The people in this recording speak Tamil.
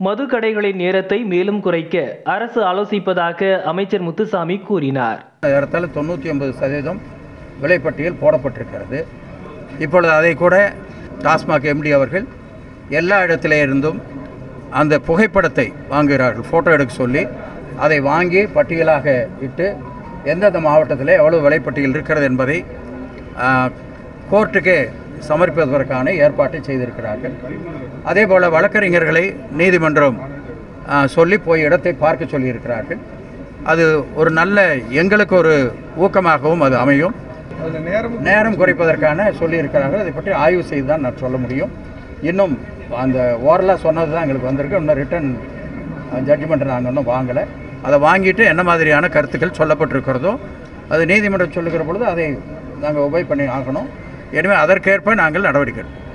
மது கடைகளின் நேரத்தை மேலும் குறைக்க அரசு ஆலோசிப்பதாக அமைச்சர் முத்துசாமி கூறினார் ஏறத்தாழ தொண்ணூற்றி ஒன்பது சதவீதம் விலைப்பட்டியல் போடப்பட்டிருக்கிறது இப்பொழுது அதை கூட டாஸ்மாக் எம்டி அவர்கள் எல்லா இடத்திலே இருந்தும் அந்த புகைப்படத்தை வாங்குகிறார்கள் ஃபோட்டோ எடுக்க சொல்லி அதை வாங்கி பட்டியலாக இட்டு எந்தெந்த மாவட்டத்தில் எவ்வளவு விலைப்பட்டியல் இருக்கிறது என்பதை ஆ, கோர்ட்டுக்கு சமர்ப்பிப்பதற்கான ஏற்பாட்டை செய்திருக்கிறார்கள் அதே போல் வழக்கறிஞர்களை நீதிமன்றம் ஆ, சொல்லி போய் இடத்தை பார்க்க சொல்லியிருக்கிறார்கள் அது ஒரு நல்ல எங்களுக்கு ஒரு ஊக்கமாகவும் அது அமையும் நேரம் குறைப்பதற்கான சொல்லியிருக்கிறார்கள் அதை பற்றி ஆய்வு செய்து தான் நான் சொல்ல முடியும் இன்னும் அந்த ஓரலாக சொன்னது தான் எங்களுக்கு வந்திருக்கு இன்னும் ரிட்டன் ஜட்ஜ்மெண்ட் நாங்கள் இன்னும் வாங்கலை அதை வாங்கிட்டு என்ன மாதிரியான கருத்துக்கள் சொல்லப்பட்டிருக்கிறதோ அது நீதிமன்றம் சொல்லுகிற பொழுது அதை நாங்கள் உபயோக பண்ணி ஆகணும் எனவே அதற்கேற்ப நாங்கள் நடவடிக்கை எடுப்போம்